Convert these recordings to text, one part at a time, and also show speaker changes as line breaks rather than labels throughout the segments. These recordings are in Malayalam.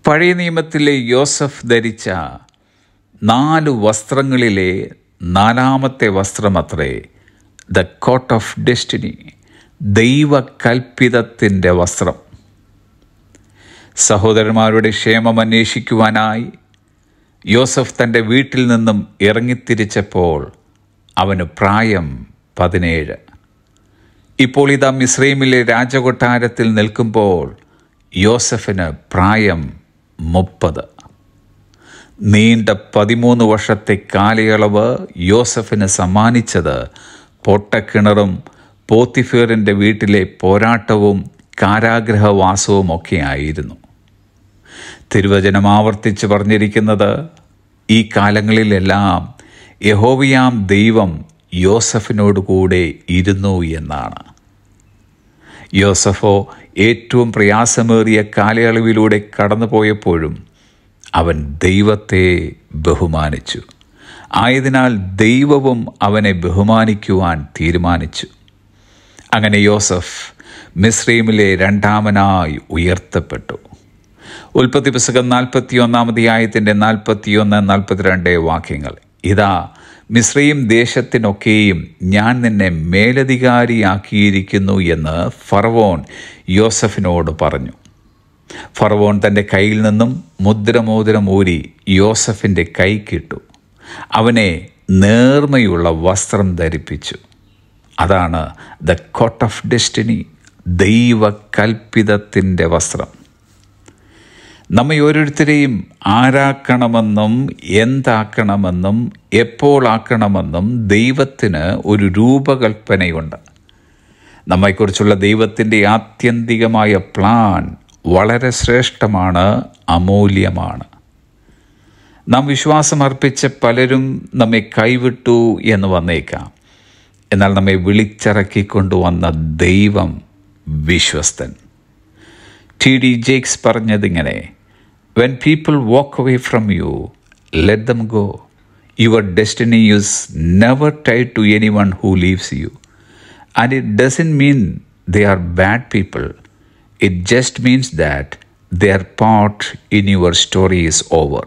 പഴയ നിയമത്തിലെ യോസഫ് ധരിച്ച നാല് വസ്ത്രങ്ങളിലെ നാലാമത്തെ വസ്ത്രമത്രേ ദ കോട്ട് ഓഫ് ഡെസ്റ്റിനി ദൈവകൽപ്പിതത്തിൻ്റെ വസ്ത്രം സഹോദരന്മാരുടെ ക്ഷേമം അന്വേഷിക്കുവാനായി യോസഫ് തൻ്റെ വീട്ടിൽ നിന്നും ഇറങ്ങിത്തിരിച്ചപ്പോൾ അവന് പ്രായം പതിനേഴ് ഇപ്പോൾ ഇതാ മിസ്രൈമിലെ രാജകൊട്ടാരത്തിൽ നിൽക്കുമ്പോൾ യോസഫിന് പ്രായം മുപ്പത് നീണ്ട പതിമൂന്ന് വർഷത്തെ കാലയളവ് യോസഫിന് സമ്മാനിച്ചത് പൊട്ടക്കിണറും പോത്തിഫേറിൻ്റെ വീട്ടിലെ പോരാട്ടവും കാരാഗ്രഹവാസവും ഒക്കെ ആയിരുന്നു തിരുവചനം ആവർത്തിച്ച് പറഞ്ഞിരിക്കുന്നത് ഈ കാലങ്ങളിലെല്ലാം യഹോവയാം ദൈവം യോസഫിനോട് കൂടെ ഇരുന്നു എന്നാണ് യോസഫോ ഏറ്റവും പ്രയാസമേറിയ കാലയളവിലൂടെ കടന്നുപോയപ്പോഴും അവൻ ദൈവത്തെ ബഹുമാനിച്ചു ആയതിനാൽ ദൈവവും അവനെ ബഹുമാനിക്കുവാൻ തീരുമാനിച്ചു അങ്ങനെ യോസഫ് മിസ്രൈമിലെ രണ്ടാമനായി ഉയർത്തപ്പെട്ടു ഉൽപ്പത്തി പുസ്തകം നാൽപ്പത്തി ഒന്നാമധ്യായത്തിൻ്റെ നാൽപ്പത്തിയൊന്ന് നാൽപ്പത്തിരണ്ട് വാക്യങ്ങൾ ഇതാ മിശ്രയും ദേശത്തിനൊക്കെയും ഞാൻ നിന്നെ മേലധികാരിയാക്കിയിരിക്കുന്നു എന്ന് ഫറവോൻ യോസഫിനോട് പറഞ്ഞു ഫറവോൻ തൻ്റെ കയ്യിൽ നിന്നും മുദ്രമോതിരം ഊരി യോസഫിൻ്റെ കൈക്കിട്ടു അവനെ നേർമയുള്ള വസ്ത്രം ധരിപ്പിച്ചു അതാണ് ദ കോട്ട് ഓഫ് ഡെസ്റ്റിനി ദൈവകൽപ്പിതത്തിൻ്റെ വസ്ത്രം നമ്മെ ഓരോരുത്തരെയും ആരാക്കണമെന്നും എന്താക്കണമെന്നും എപ്പോൾ ആക്കണമെന്നും ദൈവത്തിന് ഒരു രൂപകൽപ്പനയുണ്ട് നമ്മെക്കുറിച്ചുള്ള ദൈവത്തിൻ്റെ ആത്യന്തികമായ പ്ലാൻ വളരെ ശ്രേഷ്ഠമാണ് അമൂല്യമാണ് നാം വിശ്വാസമർപ്പിച്ച പലരും നമ്മെ കൈവിട്ടു എന്ന് വന്നേക്കാം എന്നാൽ നമ്മെ വിളിച്ചിറക്കിക്കൊണ്ടുവന്ന ദൈവം വിശ്വസ്തൻ ടി ഡി ജേക്സ് പറഞ്ഞതിങ്ങനെ when people walk away from you let them go your destiny is never tie to anyone who leaves you and it doesn't mean they are bad people it just means that their part in your story is over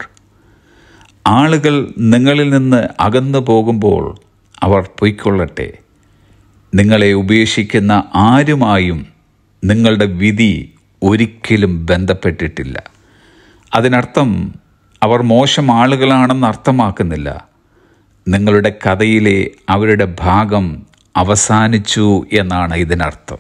ആളുകൾ നിങ്ങളിൽ നിന്ന് അകന്നു പോകുമ്പോൾ അവർ പൊയ്ക്കൊള്ളട്ടെ നിങ്ങളെ ഉപേക്ഷിക്കുന്ന ആരുമായും നിങ്ങളുടെ വിധി ഒരിക്കലും ബന്ധപ്പെട്ടിട്ടില്ല അതിനർത്ഥം അവർ മോശം ആളുകളാണെന്ന് അർത്ഥമാക്കുന്നില്ല നിങ്ങളുടെ കഥയിലെ അവരുടെ ഭാഗം അവസാനിച്ചു എന്നാണ് ഇതിനർത്ഥം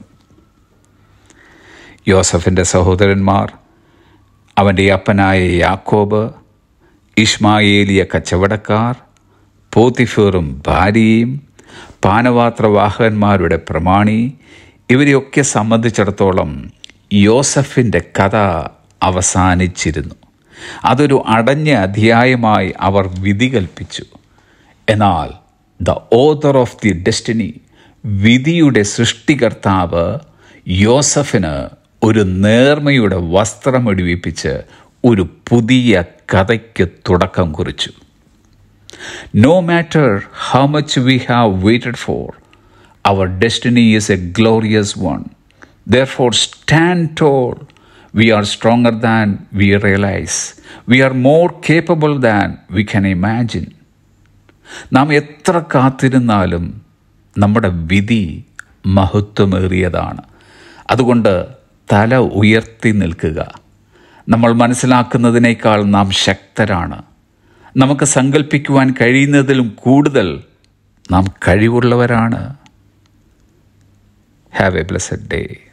യോസഫിൻ്റെ സഹോദരന്മാർ അവൻ്റെ അപ്പനായ യാക്കോബ് ഇഷ്മായേലിയ കച്ചവടക്കാർ പോത്തിഫേറും ഭാര്യയും പാനപാത്രവാഹകന്മാരുടെ പ്രമാണി ഇവരെയൊക്കെ സംബന്ധിച്ചിടത്തോളം യോസഫിൻ്റെ കഥ അവസാനിച്ചിരുന്നു അതൊരു അടഞ്ഞ അധ്യായമായി അവർ വിധി കൽപ്പിച്ചു എന്നാൽ the author of the destiny വിധിയുടെ സൃഷ്ടികർത്താവ് യോസഫിന് ഒരു നേർമയുടെ വസ്ത്രമൊടിവിപ്പിച്ച് ഒരു പുതിയ കഥയ്ക്ക് തുടക്കം കുറിച്ചു no matter how much we have waited for our destiny is a glorious one therefore stand tall we are stronger than we realise we are more capable than we can imagine നാം എത്ര കാത്തിരുന്നാലും നമ്മുടെ വിധി മഹത്വമേറിയതാണ് അതുകൊണ്ട് തല ഉയർത്തി നിൽക്കുക നമ്മൾ മനസ്സിലാക്കുന്നതിനേക്കാൾ നാം ശക്തരാണ് നമുക്ക് സങ്കല്പിക്കുവാൻ കഴിയുന്നതിലും കൂടുതൽ നാം കഴിവുള്ളവരാണ് ഹാവ് എ ബ്ലസ്സഡ് ഡേ